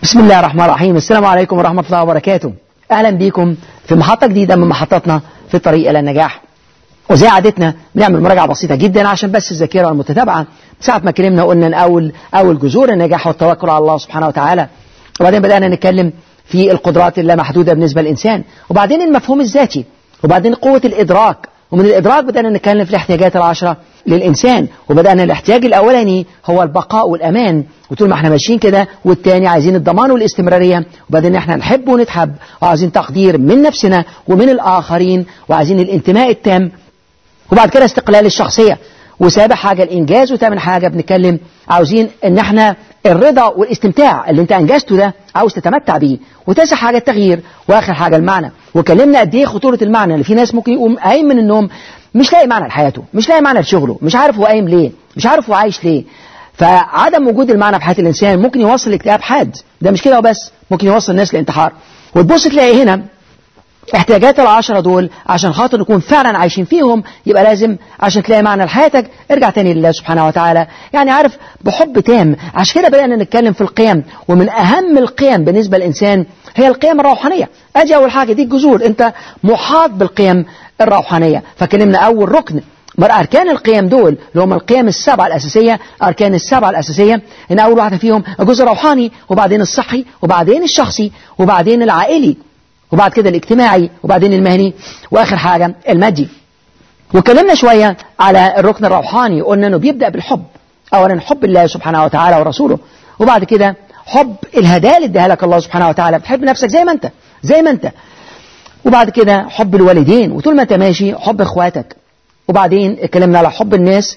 بسم الله الرحمن الرحيم السلام عليكم ورحمة الله وبركاته أهلا بكم في محطة جديدة من محطاتنا في الطريق إلى النجاح وزي عادتنا بنعمل مراجعة بسيطة جدا عشان بس الذاكرة والمتتابعة ساعة ما اتكلمنا قلنا ان أول أول جذور النجاح والتوكل على الله سبحانه وتعالى وبعدين بدأنا نتكلم في القدرات اللامحدودة بالنسبة للإنسان وبعدين المفهوم الذاتي وبعدين قوة الإدراك ومن الإدراك بدأنا نتكلم في الاحتياجات العشرة للإنسان وبدأنا الاحتياج الأولاني هو البقاء والأمان وطول ما احنا ماشيين كده والتاني عايزين الضمان والاستمرارية وبعدين احنا نحب ونتحب وعايزين تقدير من نفسنا ومن الآخرين وعايزين الانتماء التام وبعد كده استقلال الشخصية وسابع حاجة الإنجاز وتامن حاجة بنتكلم عاوزين إن احنا الرضا والاستمتاع اللي انت أنجزته ده عاوز تتمتع بيه وتاسع حاجة التغيير وآخر حاجة المعنى وكلمنا قد إيه خطورة المعنى اللي في ناس ممكن يقوم قايم من النوم مش لاقي معنى لحياته مش لاقي معنى لشغله مش عارف هو قايم ليه مش عارف هو عايش ليه فعدم وجود المعنى في حياة الإنسان ممكن يوصل لاكتئاب حاد ده مش كده وبس ممكن يوصل الناس لانتحار وتبص تلاقي هنا احتياجات العشرة دول عشان خاطر نكون فعلا عايشين فيهم يبقى لازم عشان تلاقي معنى لحياتك ارجع تاني لله سبحانه وتعالى يعني عارف بحب تام عشان كده بدأنا نتكلم في القيم ومن أهم القيم بالنسبة للإنسان هي القيم الروحانية أدي أول حاجة دي الجذور أنت محاط بالقيم الروحانية فكلمنا أول ركن مر أركان القيم دول اللي هم القيم السبعة الأساسية أركان السبعة الأساسية إن أول واحدة فيهم الجزء الروحاني وبعدين الصحي وبعدين الشخصي وبعدين العائلي وبعد كده الاجتماعي وبعدين المهني واخر حاجة المادي وكلمنا شوية على الركن الروحاني قلنا انه بيبدأ بالحب اولا حب الله سبحانه وتعالى ورسوله وبعد كده حب الهدايا اللي اداها لك الله سبحانه وتعالى بتحب نفسك زي ما انت زي ما انت وبعد كده حب الوالدين وطول ما انت ماشي حب اخواتك وبعدين اتكلمنا على حب الناس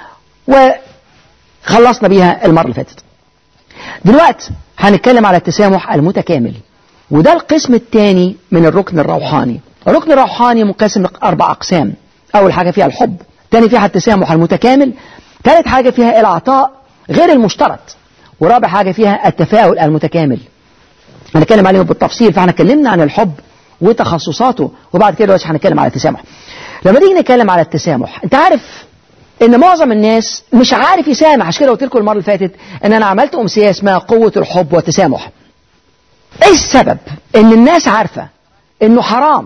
وخلصنا بيها المرة اللي فاتت دلوقتي هنتكلم على التسامح المتكامل وده القسم الثاني من الركن الروحاني الركن الروحاني منقسم لأربع أقسام أول حاجة فيها الحب ثاني فيها التسامح المتكامل ثالث حاجة فيها العطاء غير المشترط ورابع حاجة فيها التفاؤل المتكامل هنتكلم عليهم بالتفصيل فاحنا اتكلمنا عن الحب وتخصصاته وبعد كده دلوقتي هنتكلم على التسامح لما نيجي نتكلم على التسامح انت عارف ان معظم الناس مش عارف يسامح عشان كده قلت لكم المره اللي فاتت ان انا عملت امسيه اسمها قوه الحب والتسامح ايه السبب ان الناس عارفة انه حرام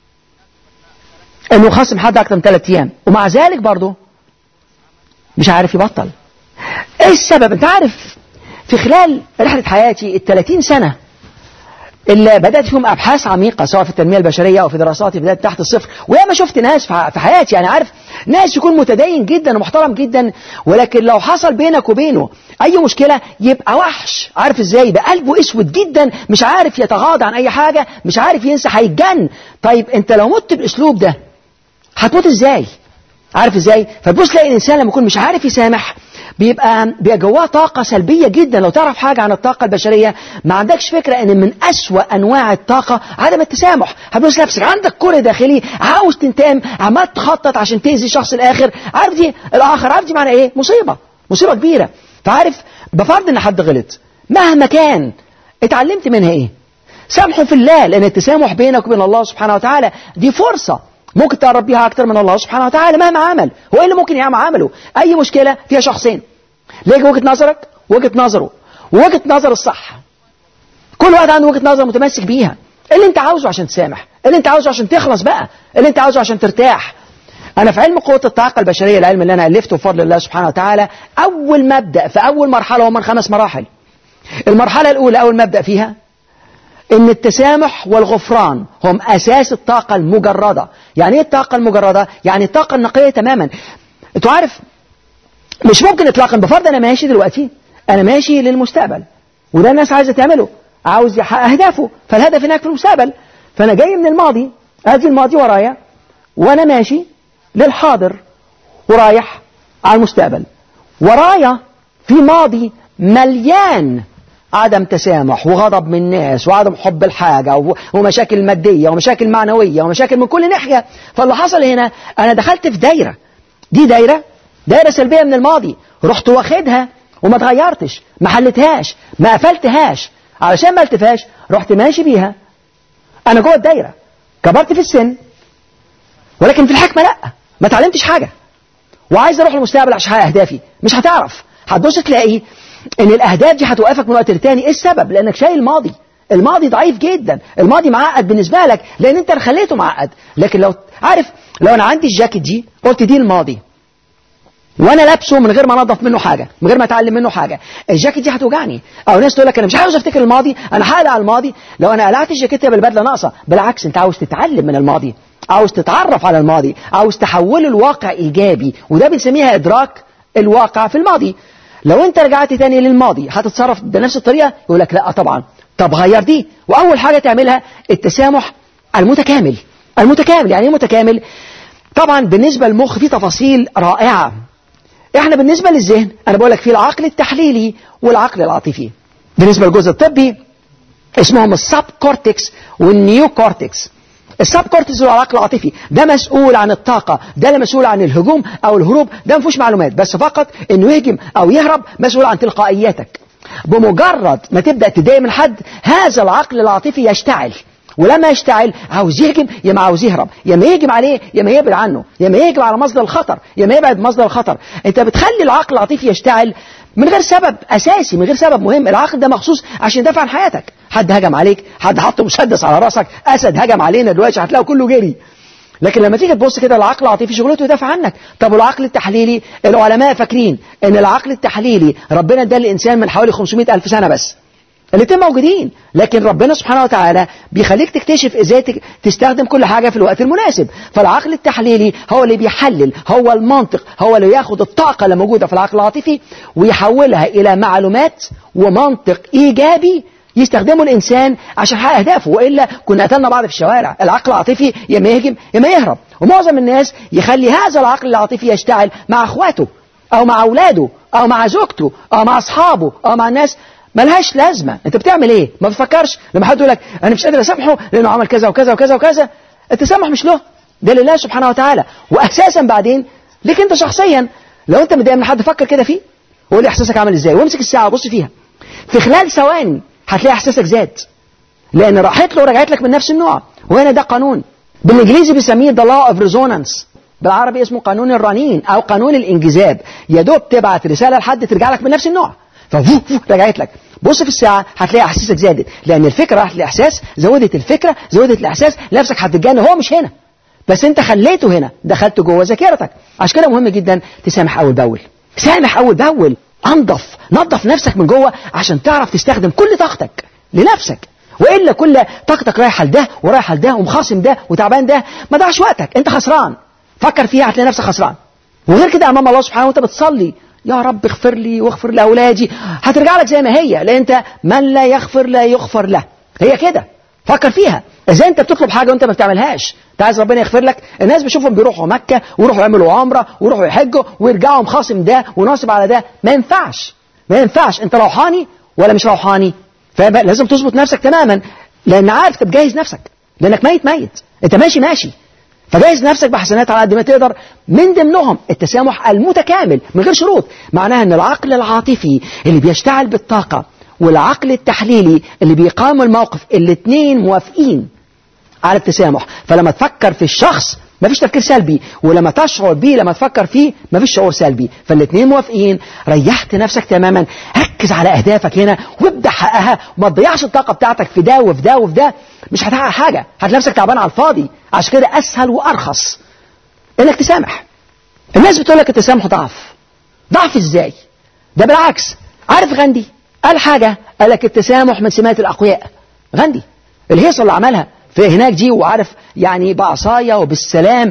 انه خصم حد اكتر من ثلاث ايام ومع ذلك برضه مش عارف يبطل ايه السبب انت عارف في خلال رحلة حياتي ال 30 سنة اللي بدأت فيهم أبحاث عميقة سواء في التنمية البشرية أو في دراساتي بدأت تحت الصفر وياما شفت ناس في حياتي يعني عارف ناس يكون متدين جدا ومحترم جدا ولكن لو حصل بينك وبينه أي مشكلة يبقى وحش عارف إزاي يبقى قلبه أسود جدا مش عارف يتغاضى عن أي حاجة مش عارف ينسى هيتجن طيب أنت لو مت بالأسلوب ده هتموت إزاي عارف إزاي فتبص تلاقي الإنسان لما يكون مش عارف يسامح بيبقى بيبقى جواه طاقة سلبية جدا لو تعرف حاجة عن الطاقة البشرية ما عندكش فكرة ان من أسوأ أنواع الطاقة عدم التسامح هتبص نفسك عندك كره داخلي عاوز تنتقم عمال تخطط عشان تأذي الشخص الآخر عارف دي الآخر عارف دي معنى إيه مصيبة مصيبة كبيرة فعارف بفرض ان حد غلط مهما كان اتعلمت منها ايه سامحه في الله لان التسامح بينك وبين الله سبحانه وتعالى دي فرصة ممكن تقرب بيها اكتر من الله سبحانه وتعالى مهما عمل هو ايه اللي ممكن يعمل عمله اي مشكلة فيها شخصين ليك وجهة نظرك وجهة نظره ووجهة نظر الصح كل واحد عنده وجهة نظر متمسك بيها اللي انت عاوزه عشان تسامح اللي انت عاوزه عشان تخلص بقى اللي انت عاوزه عشان ترتاح أنا في علم قوة الطاقة البشرية العلم اللي أنا ألفته بفضل الله سبحانه وتعالى أول مبدأ في أول مرحلة هم من خمس مراحل المرحلة الأولى أول مبدأ فيها إن التسامح والغفران هم أساس الطاقة المجردة يعني إيه الطاقة المجردة؟ يعني الطاقة النقية تماما أنتوا عارف مش ممكن إطلاقا بفرض أنا ماشي دلوقتي أنا ماشي للمستقبل وده الناس عايزة تعمله عاوز يحقق أهدافه فالهدف هناك في المستقبل فأنا جاي من الماضي أدي الماضي ورايا وأنا ماشي للحاضر ورايح على المستقبل ورايا في ماضي مليان عدم تسامح وغضب من الناس وعدم حب الحاجة ومشاكل مادية ومشاكل معنوية ومشاكل من كل ناحية فاللي حصل هنا أنا دخلت في دايرة دي دايرة دايرة سلبية من الماضي رحت واخدها وما اتغيرتش ما حلتهاش ما قفلتهاش علشان ما التفاش رحت ماشي بيها أنا جوه الدايرة كبرت في السن ولكن في الحكمة لأ ما اتعلمتش حاجة وعايز اروح المستقبل عشان احقق اهدافي مش هتعرف هتبص تلاقي ان الاهداف دي هتوقفك من وقت للتاني ايه السبب لانك شايل الماضي الماضي ضعيف جدا الماضي معقد بالنسبه لك لان انت اللي خليته معقد لكن لو عارف لو انا عندي الجاكيت دي قلت دي الماضي وانا لابسه من غير ما انضف منه حاجه من غير ما اتعلم منه حاجه الجاكيت دي هتوجعني او ناس تقول لك انا مش عاوز افتكر الماضي انا هقلع على الماضي لو انا قلعت الجاكيت يبقى البدله ناقصه بالعكس انت عاوز تتعلم من الماضي عاوز تتعرف على الماضي عاوز تحوله لواقع ايجابي وده بنسميها ادراك الواقع في الماضي لو انت رجعت تاني للماضي هتتصرف بنفس الطريقه يقول لك لا طبعا طب غير دي واول حاجه تعملها التسامح المتكامل المتكامل يعني ايه متكامل طبعا بالنسبه للمخ في تفاصيل رائعه احنا بالنسبه للذهن انا بقول لك في العقل التحليلي والعقل العاطفي بالنسبه للجزء الطبي اسمهم السب كورتكس والنيو كورتكس السب كورتكس هو العقل العاطفي ده مسؤول عن الطاقه ده اللي مسؤول عن الهجوم او الهروب ده ما فيهوش معلومات بس فقط انه يهجم او يهرب مسؤول عن تلقائياتك بمجرد ما تبدا تضايق من حد هذا العقل العاطفي يشتعل ولما يشتعل عاوز يهجم يا ما عاوز يهرب يا ما يهجم عليه يا ما يبعد عنه يا ما يهجم على مصدر الخطر يا ما يبعد مصدر الخطر انت بتخلي العقل العاطفي يشتعل من غير سبب اساسي من غير سبب مهم العقل ده مخصوص عشان يدافع عن حياتك حد هجم عليك حد حط مسدس على راسك اسد هجم علينا دلوقتي هتلاقوا كله جري لكن لما تيجي تبص كده العقل العاطفي شغلته يدافع عنك طب والعقل التحليلي العلماء فاكرين ان العقل التحليلي ربنا اداه الانسان من حوالي 500 الف سنه بس الاثنين موجودين لكن ربنا سبحانه وتعالى بيخليك تكتشف ازاي تستخدم كل حاجة في الوقت المناسب فالعقل التحليلي هو اللي بيحلل هو المنطق هو اللي ياخد الطاقة اللي موجودة في العقل العاطفي ويحولها إلى معلومات ومنطق إيجابي يستخدمه الإنسان عشان يحقق أهدافه وإلا كنا قتلنا بعض في الشوارع العقل العاطفي يا ما يهجم يا ما يهرب ومعظم الناس يخلي هذا العقل العاطفي يشتعل مع أخواته أو مع أولاده أو مع زوجته أو مع أصحابه أو مع الناس ملهاش لازمه انت بتعمل ايه ما بتفكرش لما حد يقول لك انا مش قادر اسامحه لانه عمل كذا وكذا وكذا وكذا التسامح مش له ده لله سبحانه وتعالى واساسا بعدين ليك انت شخصيا لو انت متضايق من حد فكر كده فيه وقول لي احساسك عامل ازاي وامسك الساعه وبص فيها في خلال ثواني هتلاقي احساسك زاد لان راحت له ورجعت لك من نفس النوع وهنا ده قانون بالانجليزي بيسميه the law of resonance بالعربي اسمه قانون الرنين او قانون الانجذاب يا دوب تبعت رساله لحد ترجع لك من نفس النوع ففو رجعت لك بص في الساعة هتلاقي احاسيسك زادت لان الفكرة راحت الاحساس زودت الفكرة زودت الاحساس نفسك هتتجنن هو مش هنا بس انت خليته هنا دخلته جوه ذاكرتك عشان كده مهم جدا تسامح اول باول سامح اول باول انضف نظف نفسك من جوه عشان تعرف تستخدم كل طاقتك لنفسك والا كل طاقتك رايحه لده ورايحه لده ومخاصم ده وتعبان ده ما ضيعش وقتك انت خسران فكر فيها هتلاقي نفسك خسران وغير كده امام الله سبحانه وانت بتصلي يا رب اغفر لي واغفر لاولادي هترجع لك زي ما هي لان انت من لا يغفر لا يغفر له هي كده فكر فيها ازاي انت بتطلب حاجه وانت ما بتعملهاش انت عايز ربنا يغفر لك الناس بشوفهم بيروحوا مكه ويروحوا يعملوا عمره ويروحوا يحجوا ويرجعوا مخاصم ده وناصب على ده ما ينفعش ما ينفعش انت روحاني ولا مش روحاني فلازم تظبط نفسك تماما لان عارف تجهز نفسك لانك ميت ميت انت ماشي ماشي فجهز نفسك بحسنات على قد ما تقدر من ضمنهم التسامح المتكامل من غير شروط معناها ان العقل العاطفي اللي بيشتغل بالطاقة والعقل التحليلي اللي بيقام الموقف الاثنين موافقين على التسامح فلما تفكر في الشخص ما فيش تفكير سلبي ولما تشعر بيه لما تفكر فيه ما فيش شعور سلبي فالاثنين موافقين ريحت نفسك تماما ركز على اهدافك هنا وابدا حققها وما تضيعش الطاقه بتاعتك في ده وفي ده وفي ده مش هتحقق حاجه هتلاقي نفسك تعبان على الفاضي عشان كده اسهل وارخص انك تسامح الناس بتقول لك التسامح ضعف ضعف ازاي ده بالعكس عارف غاندي قال حاجه قال لك التسامح من سمات الاقوياء غاندي الهيصه اللي عملها في هناك دي وعارف يعني بعصايه وبالسلام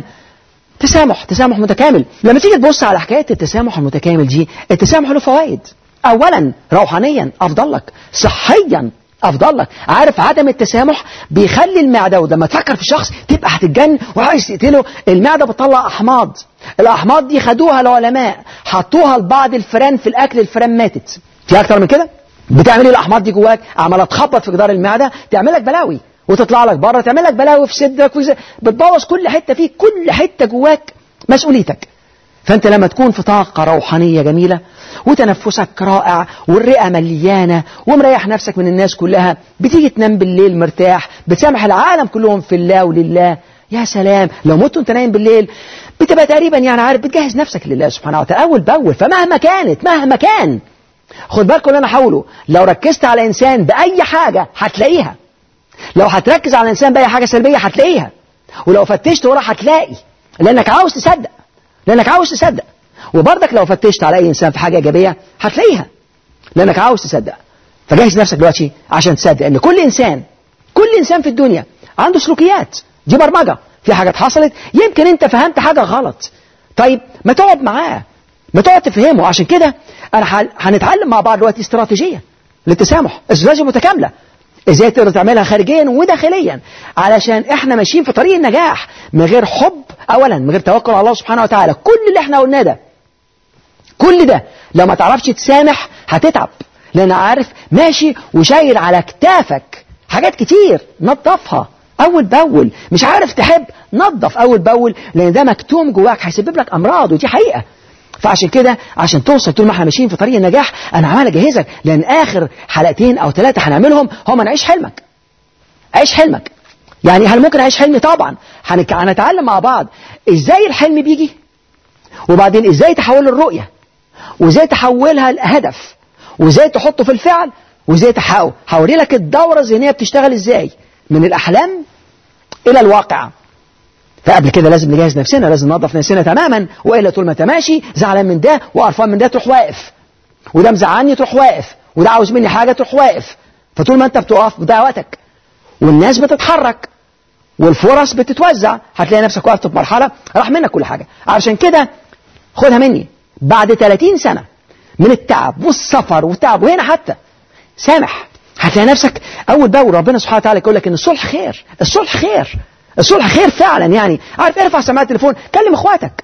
تسامح تسامح متكامل لما تيجي تبص على حكايه التسامح المتكامل دي التسامح له فوائد اولا روحانيا افضل لك صحيا افضل لك عارف عدم التسامح بيخلي المعده ولما تفكر في شخص تبقى هتتجن وعايز تقتله المعده بتطلع احماض الاحماض دي خدوها العلماء حطوها لبعض الفئران في الاكل الفئران ماتت في اكتر من كده بتعمل ايه الاحماض دي جواك عماله تخبط في جدار المعده تعمل لك بلاوي وتطلع لك بره تعمل لك بلاوي في صدرك وزي... بتبوظ كل حته فيك كل حته جواك مسؤوليتك فانت لما تكون في طاقه روحانيه جميله وتنفسك رائع والرئه مليانه ومريح نفسك من الناس كلها بتيجي تنام بالليل مرتاح بتسامح العالم كلهم في الله ولله يا سلام لو مت وانت نايم بالليل بتبقى تقريبا يعني عارف بتجهز نفسك لله سبحانه وتعالى اول باول فمهما كانت مهما كان خد بالكم اللي انا هقوله لو ركزت على انسان باي حاجه هتلاقيها لو هتركز على انسان باي حاجه سلبيه هتلاقيها ولو فتشت ورا هتلاقي لانك عاوز تصدق لانك عاوز تصدق وبرضك لو فتشت على اي انسان في حاجه ايجابيه هتلاقيها لانك عاوز تصدق فجهز نفسك دلوقتي عشان تصدق ان كل انسان كل انسان في الدنيا عنده سلوكيات دي برمجه في حاجات حصلت يمكن انت فهمت حاجه غلط طيب ما تقعد معاه ما تقعد تفهمه عشان كده انا هنتعلم مع بعض دلوقتي استراتيجيه للتسامح استراتيجيه متكامله ازاي تقدر تعملها خارجيا وداخليا علشان احنا ماشيين في طريق النجاح من غير حب اولا من غير توكل على الله سبحانه وتعالى كل اللي احنا قلناه ده كل ده لو ما تعرفش تسامح هتتعب لان عارف ماشي وشايل على كتافك حاجات كتير نظفها اول باول مش عارف تحب نظف اول باول لان ده مكتوم جواك هيسبب لك امراض ودي حقيقه فعشان كده عشان توصل طول ما احنا ماشيين في طريق النجاح انا عمال اجهزك لان اخر حلقتين او ثلاثه هنعملهم هم نعيش حلمك عيش حلمك يعني هل ممكن اعيش حلمي طبعا هنتعلم مع بعض ازاي الحلم بيجي وبعدين ازاي تحوله الرؤيه وازاي تحولها لهدف وازاي تحطه في الفعل وازاي تحققه هوري لك الدوره الذهنيه بتشتغل ازاي من الاحلام الى الواقع فقبل كده لازم نجهز نفسنا لازم ننظف نفسنا تماما والا طول ما انت ماشي زعلان من ده وقرفان من ده تروح واقف وده مزعلني تروح واقف وده عاوز مني حاجه تروح واقف فطول ما انت بتقف بتضيع وقتك والناس بتتحرك والفرص بتتوزع هتلاقي نفسك وقفت في مرحله راح منك كل حاجه عشان كده خدها مني بعد 30 سنه من التعب والسفر والتعب وهنا حتى سامح هتلاقي نفسك اول باول ربنا سبحانه وتعالى يقول لك ان الصلح خير الصلح خير الصلح خير فعلا يعني عارف ارفع سماعه التليفون كلم اخواتك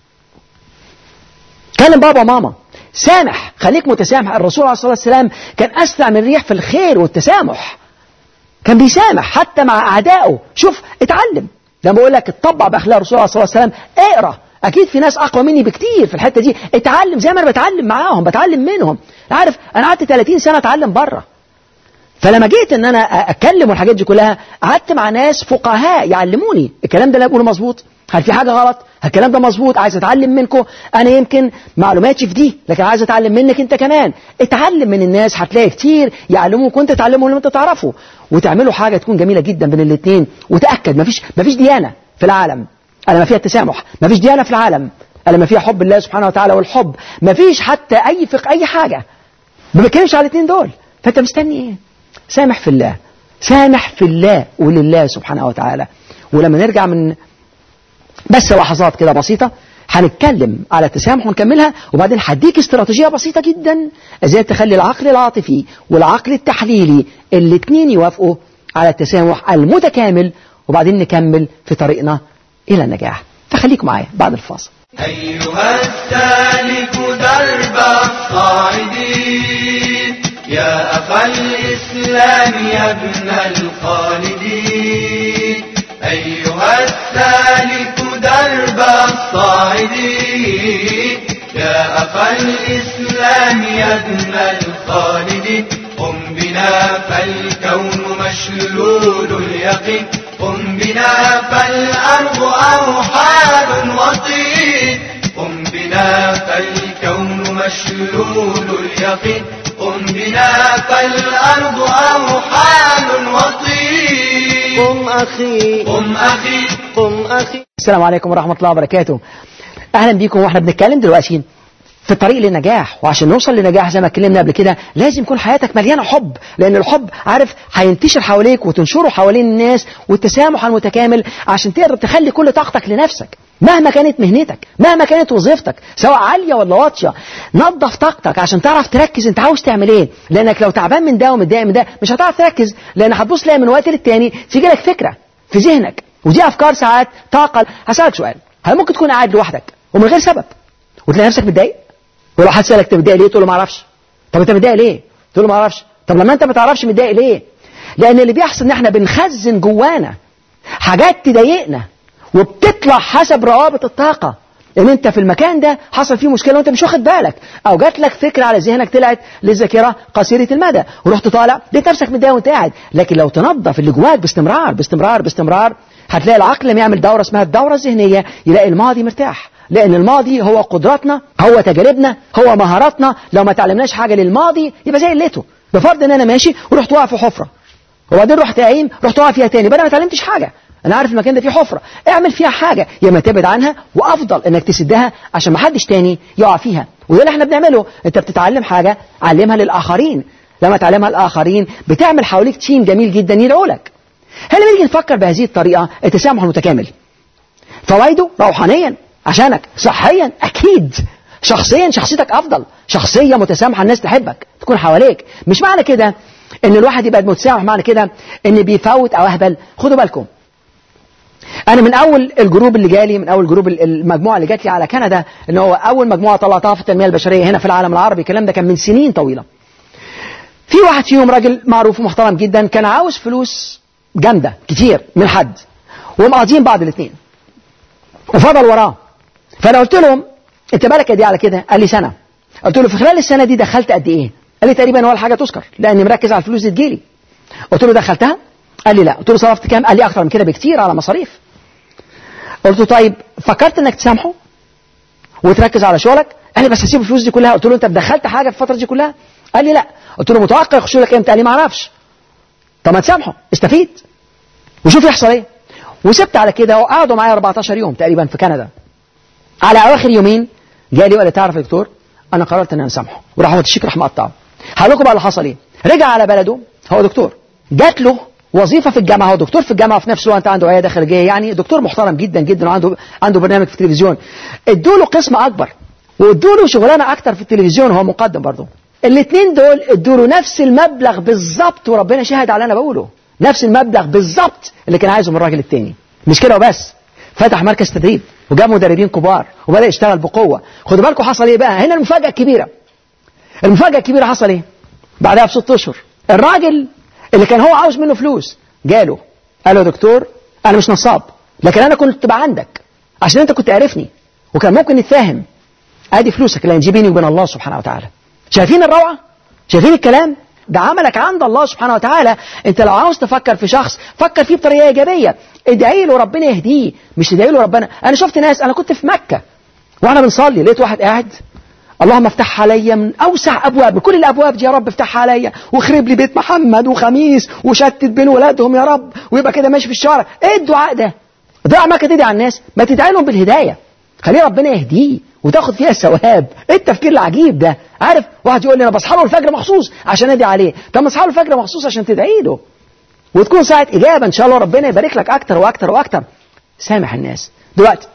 كلم بابا وماما سامح خليك متسامح الرسول عليه الصلاه والسلام كان اسرع من الريح في الخير والتسامح كان بيسامح حتى مع اعدائه شوف اتعلم لما بقول لك اتطبع باخلاق الرسول عليه الصلاه والسلام اقرا اكيد في ناس اقوى مني بكتير في الحته دي اتعلم زي ما انا بتعلم معاهم بتعلم منهم عارف انا قعدت 30 سنه اتعلم بره فلما جيت ان انا اتكلم والحاجات دي كلها قعدت مع ناس فقهاء يعلموني الكلام ده اللي بقوله مظبوط هل في حاجه غلط الكلام ده مظبوط عايز اتعلم منكم انا يمكن معلوماتي في دي لكن عايز اتعلم منك انت كمان اتعلم من الناس هتلاقي كتير يعلموك وانت تعلمهم اللي انت تعرفه وتعملوا حاجه تكون جميله جدا بين الاثنين وتاكد مفيش مفيش ديانه في العالم الا ما فيها التسامح مفيش ديانه في العالم الا ما فيها حب الله سبحانه وتعالى والحب مفيش حتى اي فقه اي حاجه ما بتكلمش على الاثنين دول فانت مستني ايه سامح في الله سامح في الله ولله سبحانه وتعالى ولما نرجع من بس لحظات كده بسيطة هنتكلم على التسامح ونكملها وبعدين هديك استراتيجية بسيطة جدا ازاي تخلي العقل العاطفي والعقل التحليلي الاثنين يوافقوا على التسامح المتكامل وبعدين نكمل في طريقنا إلى النجاح فخليكم معايا بعد الفاصل أيها السالك درب الصاعدين يا أخا الإسلام يا ابن الخالدين أيها السالك درب الصاعدين يا أخا الإسلام يا ابن الخالدين قم بنا فالكون مشلول اليقين قم بنا فالأرض أوحال وطين قم بنا فالكون مشلول اليقين قم بنا فالأرض أوحال وطين قم أخي قم أخي قم أخي السلام عليكم ورحمة الله وبركاته أهلا بيكم واحنا بنتكلم دلوقتي في الطريق للنجاح وعشان نوصل لنجاح زي ما اتكلمنا قبل كده لازم يكون حياتك مليانه حب لان الحب عارف هينتشر حواليك وتنشره حوالين الناس والتسامح المتكامل عشان تقدر تخلي كل طاقتك لنفسك مهما كانت مهنتك مهما كانت وظيفتك سواء عاليه ولا واطيه نظف طاقتك عشان تعرف تركز انت عاوز تعمل ايه لانك لو تعبان من ده ومتضايق من ده مش هتعرف تركز لان هتبص تلاقي من وقت للتاني تيجي لك فكره في ذهنك ودي افكار ساعات طاقه هسالك سؤال هل ممكن تكون قاعد لوحدك ومن غير سبب وتلاقي نفسك متضايق ولو حد سالك انت متضايق ليه تقول له ما اعرفش طب انت متضايق ليه تقول له ما اعرفش طب لما انت ما تعرفش متضايق ليه لان اللي بيحصل ان احنا بنخزن جوانا حاجات تضايقنا وبتطلع حسب روابط الطاقه ان انت في المكان ده حصل فيه مشكله وانت مش واخد بالك او جات لك فكره على ذهنك طلعت للذاكره قصيره المدى ورحت طالع لقيت نفسك متضايق وانت قاعد لكن لو تنظف اللي جواك باستمرار باستمرار باستمرار هتلاقي العقل لما يعمل دوره اسمها الدوره الذهنيه يلاقي الماضي مرتاح لان الماضي هو قدراتنا هو تجاربنا هو مهاراتنا لو ما تعلمناش حاجه للماضي يبقى زي قلته بفرض ان انا ماشي ورحت واقع في حفره وبعدين رحت قايم رحت واقع فيها تاني بقى أنا ما اتعلمتش حاجه انا عارف المكان ده فيه حفره اعمل فيها حاجه يا اما تبعد عنها وافضل انك تسدها عشان ما حدش تاني يقع فيها وده اللي احنا بنعمله انت بتتعلم حاجه علمها للاخرين لما تعلمها الاخرين بتعمل حواليك تيم جميل جدا يدعو لك هل لما نيجي نفكر بهذه الطريقه التسامح المتكامل فوائده روحانيا عشانك صحيا اكيد شخصيا شخصيتك افضل شخصيه متسامحه الناس تحبك تكون حواليك مش معنى كده ان الواحد يبقى متسامح معنى كده ان بيفوت او اهبل خدوا بالكم انا من اول الجروب اللي جالي من اول جروب المجموعه اللي جات لي على كندا ان هو اول مجموعه طلعتها في التنميه البشريه هنا في العالم العربي الكلام ده كان من سنين طويله في واحد فيهم راجل معروف ومحترم جدا كان عاوز فلوس جامده كتير من حد ومقاضيين بعض الاثنين وفضل وراه فانا قلت لهم انت بالك قد ايه على كده قال لي سنه قلت له في خلال السنه دي دخلت قد ايه قال لي تقريبا ولا حاجه تذكر لاني مركز على الفلوس دي تجيلي قلت له دخلتها قال لي لا قلت له صرفت كام قال لي اكتر من كده بكتير على مصاريف قلت له طيب فكرت انك تسامحه وتركز على شغلك قال لي بس هسيب الفلوس دي كلها قلت له انت دخلت حاجه في الفتره دي كلها قال لي لا قلت له متوقع يخشوا لك امتى قال لي ما اعرفش طب ما تسامحه استفيد وشوف يحصل ايه وسبت على كده وقعدوا معايا 14 يوم تقريبا في كندا على اواخر يومين جالي وقال لي تعرف يا دكتور انا قررت ان انا اسامحه وراح هو الشيك راح مقطعه هقول لكم بقى اللي حصل ايه رجع على بلده هو دكتور جات له وظيفه في الجامعه هو دكتور في الجامعه وفي نفس الوقت عنده عياده خارجيه يعني دكتور محترم جدا جدا وعنده عنده برنامج في التلفزيون ادوا له قسم اكبر وادوا له شغلانه اكتر في التلفزيون وهو مقدم برضه الاثنين دول ادوا له نفس المبلغ بالظبط وربنا شاهد على اللي انا بقوله نفس المبلغ بالظبط اللي كان عايزه من الراجل التاني مش كده وبس فتح مركز تدريب وجاب مدربين كبار وبدا يشتغل بقوه خدوا بالكم حصل ايه بقى هنا المفاجاه الكبيره المفاجاه الكبيره حصل ايه بعدها بست اشهر الراجل اللي كان هو عاوز منه فلوس جاله قال له يا دكتور انا مش نصاب لكن انا كنت بقى عندك عشان انت كنت عارفني وكان ممكن نتفاهم ادي فلوسك اللي هنجي بيني وبين الله سبحانه وتعالى شايفين الروعه شايفين الكلام ده عملك عند الله سبحانه وتعالى انت لو عاوز تفكر في شخص فكر فيه بطريقه ايجابيه ادعي له ربنا يهديه مش تدعي له ربنا انا شفت ناس انا كنت في مكه وانا بنصلي لقيت واحد قاعد اللهم افتح عليا من اوسع ابواب كل الابواب دي يا رب افتحها عليا واخرب لي بيت محمد وخميس وشتت بين ولادهم يا رب ويبقى كده ماشي في الشارع ايه الدعاء ده ضيع ما تدعي على الناس ما تدعي لهم بالهدايه خليه ربنا يهديه وتاخد فيها ثواب ايه التفكير العجيب ده عارف واحد يقول لي انا بصحى له الفجر مخصوص عشان ادعي عليه طب ما اصحى له الفجر مخصوص عشان تدعي له وتكون ساعه اجابه ان شاء الله ربنا يبارك لك اكتر واكتر واكتر سامح الناس دلوقتي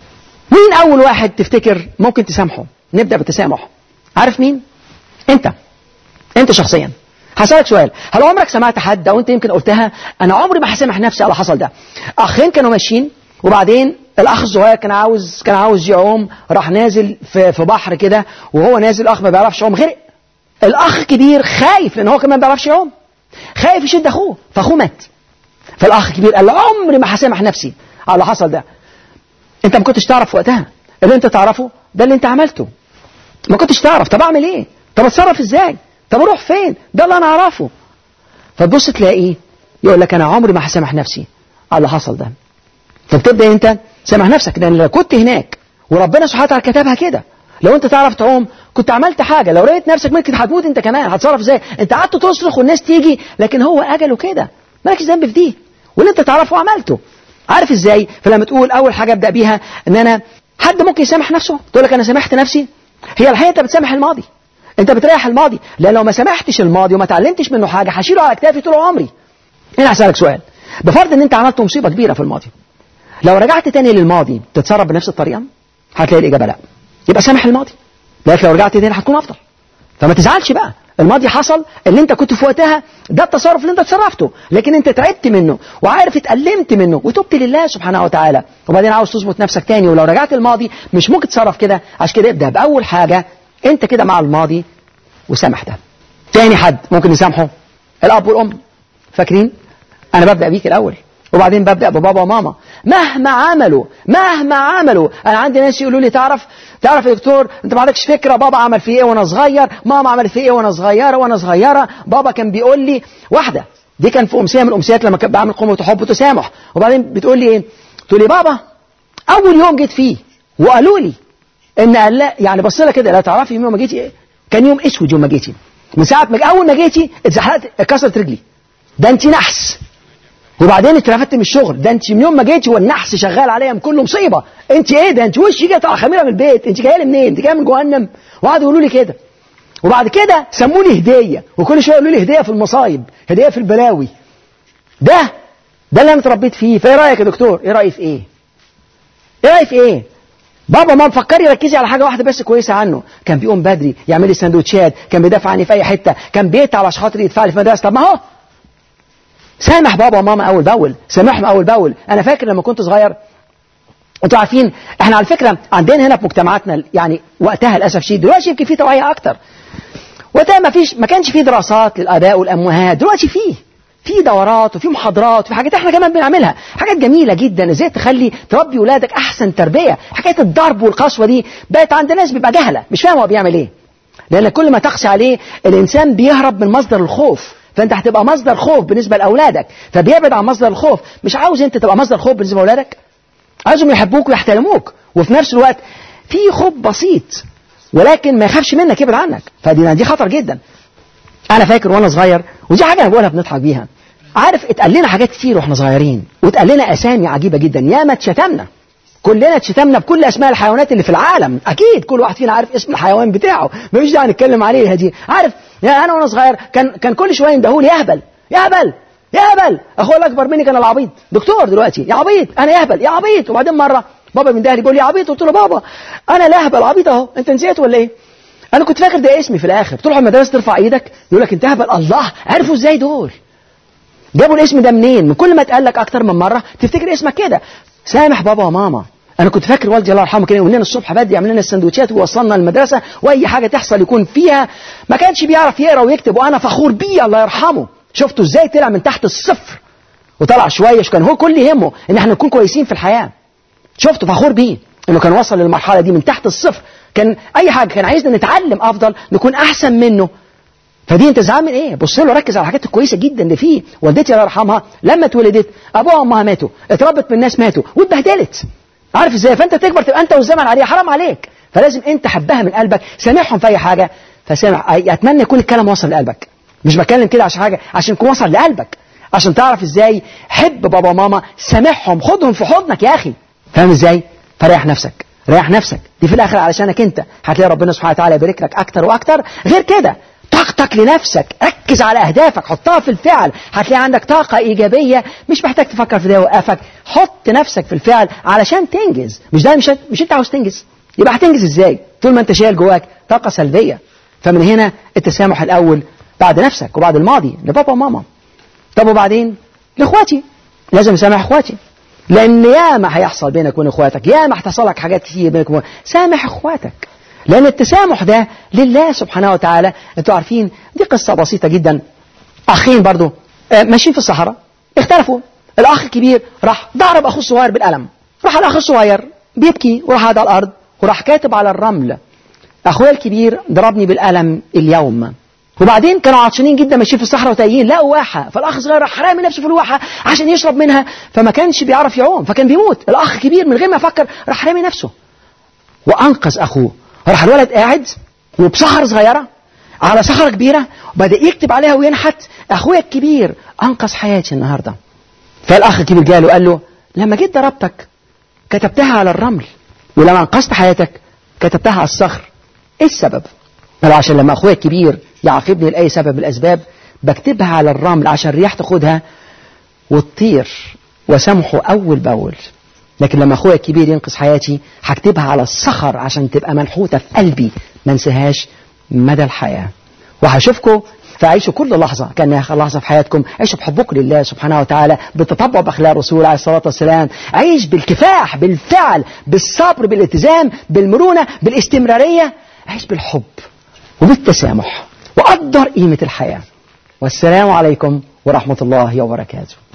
مين اول واحد تفتكر ممكن تسامحه نبدا بالتسامح عارف مين انت انت شخصيا هسألك سؤال هل عمرك سمعت حد او انت يمكن قلتها انا عمري ما هسامح نفسي على حصل ده اخين كانوا ماشيين وبعدين الاخ الصغير كان عاوز كان عاوز يعوم راح نازل في في بحر كده وهو نازل الاخ ما بيعرفش يعوم غرق الاخ الكبير خايف لان هو كمان ما بيعرفش يعوم خايف يشد اخوه فاخوه مات فالاخ الكبير قال له عمري ما هسامح نفسي على اللي حصل ده انت ما كنتش تعرف وقتها اللي انت تعرفه ده اللي انت عملته ما كنتش تعرف طب اعمل ايه طب اتصرف ازاي طب اروح فين ده اللي انا اعرفه فتبص تلاقيه يقول لك انا عمري ما هسامح نفسي على اللي حصل ده فبتبدا انت سامح نفسك لان لو كنت هناك وربنا سبحانه وتعالى كتبها كده لو انت تعرف تعوم كنت عملت حاجه لو لقيت نفسك ممكن هتموت انت كمان هتصرف ازاي انت قعدت تصرخ والناس تيجي لكن هو اجله كده مالكش ذنب في دي واللي انت تعرفه عملته عارف ازاي فلما تقول اول حاجه ابدا بيها ان انا حد ممكن يسامح نفسه تقول لك انا سامحت نفسي هي الحقيقه انت بتسامح الماضي انت بتريح الماضي لان لو ما سامحتش الماضي وما اتعلمتش منه حاجه هشيله على كتافي طول عمري هنا هسالك سؤال بفرض ان انت عملت مصيبه كبيره في الماضي لو رجعت تاني للماضي تتصرف بنفس الطريقه هتلاقي الاجابه لا يبقى سامح الماضي لكن لو رجعت تاني هتكون افضل فما تزعلش بقى الماضي حصل اللي انت كنت في وقتها ده التصرف اللي انت تصرفته لكن انت تعبت منه وعارف اتألمت منه وتبت لله سبحانه وتعالى وبعدين عاوز تظبط نفسك تاني ولو رجعت الماضي مش ممكن تتصرف كده عشان كده ابدا باول حاجه انت كده مع الماضي وسامح ده تاني حد ممكن نسامحه الاب والام فاكرين انا ببدا بيك الاول وبعدين ببدا ببابا وماما مهما عملوا مهما عملوا انا عندي ناس يقولوا لي تعرف تعرف يا دكتور انت ما عندكش فكره بابا عمل في ايه وانا صغير ماما عملت في ايه وانا صغيره وانا صغيره بابا كان بيقول لي واحده دي كان في امسيه من الامسيات لما كنت بعمل قوه حب وتسامح وبعدين بتقول لي ايه تقول لي بابا اول يوم جيت فيه وقالوا لي ان قال لا يعني بص لها كده لا تعرفي يوم ما جيتي كان يوم اسود يوم ما جيتي من ساعه ما اول ما جيتي اتزحلقت اتكسرت رجلي ده انت نحس وبعدين اترفدت من الشغل ده انت من يوم ما جيتي والنحس شغال عليا من كله مصيبه انت ايه ده انت وشي جايه طالعه خميره من البيت انت جايه لي منين انت جايه من جهنم وقعدوا يقولوا لي كده وبعد كده سموني هديه وكل شويه يقولوا لي هديه في المصايب هديه في البلاوي ده ده اللي انا اتربيت فيه فايه رايك يا دكتور ايه رايي في ايه ايه رايي في ايه بابا ما مفكري ركزي على حاجه واحده بس كويسه عنه كان بيقوم بدري يعمل لي سندوتشات كان بيدافع عني في اي حته كان بيتعب عشان خاطر يدفع لي في مدرسه طب ما هو سامح بابا وماما اول باول سامحهم اول باول انا فاكر لما كنت صغير انتوا عارفين احنا على فكره عندنا هنا في مجتمعاتنا يعني وقتها للاسف شديد دلوقتي يمكن في توعيه اكتر وقتها ما فيش ما كانش في دراسات للاباء والامهات دلوقتي فيه في دورات وفي محاضرات وفي حاجات احنا كمان بنعملها حاجات جميله جدا ازاي تخلي تربي ولادك احسن تربيه حكايه الضرب والقسوه دي بقت عند ناس بيبقى جهله مش فاهم هو بيعمل ايه لان كل ما تقسي عليه الانسان بيهرب من مصدر الخوف فانت هتبقى مصدر خوف بالنسبه لاولادك فبيبعد عن مصدر الخوف مش عاوز انت تبقى مصدر خوف بالنسبه لاولادك عايزهم يحبوك ويحترموك وفي نفس الوقت في خوف بسيط ولكن ما يخافش منك يبعد عنك فدي دي خطر جدا انا فاكر وانا صغير ودي حاجه انا بقولها بنضحك بيها عارف اتقال لنا حاجات كتير واحنا صغيرين واتقال لنا اسامي عجيبه جدا ياما اتشتمنا كلنا اتشتمنا بكل اسماء الحيوانات اللي في العالم اكيد كل واحد فينا عارف اسم الحيوان بتاعه مفيش داعي نتكلم عليها دي عارف يعني انا وانا صغير كان كان كل شويه يندهولي يا هبل يا هبل يا هبل اخويا الاكبر مني كان العبيط دكتور دلوقتي يا عبيط انا يا هبل يا عبيط وبعدين مره بابا من لي بيقول لي يا عبيط قلت له بابا انا لا هبل عبيط اهو انت نسيت ولا ايه انا كنت فاكر ده اسمي في الاخر تروح المدرسه ترفع ايدك يقول لك انت هبل الله عرفوا ازاي دول جابوا الاسم ده منين من كل ما اتقال لك اكتر من مره تفتكر اسمك كده سامح بابا وماما انا كنت فاكر والدي الله يرحمه كان يقول لنا الصبح بدري يعمل لنا السندوتشات ووصلنا المدرسه واي حاجه تحصل يكون فيها ما كانش بيعرف يقرا ويكتب وانا فخور بيه الله يرحمه شفتوا ازاي طلع من تحت الصفر وطلع شويه كان هو كل يهمه ان احنا نكون كويسين في الحياه شفتوا فخور بيه انه كان وصل للمرحله دي من تحت الصفر كان اي حاجه كان عايزنا نتعلم افضل نكون احسن منه فدي انت زعلان من ايه بص له ركز على الحاجات الكويسه جدا اللي فيه والدتي الله يرحمها لما اتولدت ابوها وامها ماتوا اتربت من ناس ماتوا واتبهدلت عارف ازاي فانت تكبر تبقى انت والزمن عليها حرام عليك فلازم انت حبها من قلبك سامحهم في اي حاجه فسامح اتمنى يكون الكلام وصل لقلبك مش بتكلم كده عشان حاجه عشان يكون وصل لقلبك عشان تعرف ازاي حب بابا وماما سامحهم خدهم في حضنك يا اخي فاهم ازاي فريح نفسك ريح نفسك دي في الاخر علشانك انت هتلاقي ربنا سبحانه وتعالى يبارك لك اكتر واكتر غير كده طاقتك لنفسك ركز على اهدافك حطها في الفعل هتلاقي عندك طاقه ايجابيه مش محتاج تفكر في ده يوقفك حط نفسك في الفعل علشان تنجز مش ده مش مش انت عاوز تنجز يبقى هتنجز ازاي طول ما انت شايل جواك طاقه سلبيه فمن هنا التسامح الاول بعد نفسك وبعد الماضي لبابا وماما طب وبعدين لاخواتي لازم اسامح اخواتي لان ياما هيحصل بينك وبين اخواتك ياما هتحصل لك حاجات كتير بينك وبين سامح اخواتك لان التسامح ده لله سبحانه وتعالى انتوا عارفين دي قصه بسيطه جدا اخين برضو آه، ماشيين في الصحراء اختلفوا الاخ الكبير راح ضرب اخوه الصغير بالقلم راح الاخ الصغير بيبكي وراح قاعد على الارض وراح كاتب على الرمل اخويا الكبير ضربني بالقلم اليوم وبعدين كانوا عطشانين جدا ماشيين في الصحراء وتايهين لقوا واحه فالاخ الصغير راح رامي نفسه في الواحه عشان يشرب منها فما كانش بيعرف يعوم فكان بيموت الاخ الكبير من غير ما يفكر راح رامي نفسه وانقذ اخوه راح الولد قاعد وبصخره صغيره على صخره كبيره وبدا يكتب عليها وينحت اخويا الكبير انقذ حياتي النهارده فالاخ الكبير جاله قال له لما جيت ضربتك كتبتها على الرمل ولما انقذت حياتك كتبتها على الصخر ايه السبب قال عشان لما اخويا الكبير يعاقبني لاي سبب من الاسباب بكتبها على الرمل عشان الرياح تاخدها وتطير وسامحه اول باول لكن لما اخويا الكبير ينقذ حياتي هكتبها على الصخر عشان تبقى منحوته في قلبي ما انساهاش مدى الحياه وهشوفكم فعيشوا كل لحظة كأنها آخر لحظة في حياتكم عيشوا بحبكم لله سبحانه وتعالى بالتطبع بأخلاق الرسول عليه الصلاة والسلام عيش بالكفاح بالفعل بالصبر بالالتزام بالمرونة بالاستمرارية عيش بالحب وبالتسامح وقدر قيمة الحياة والسلام عليكم ورحمة الله وبركاته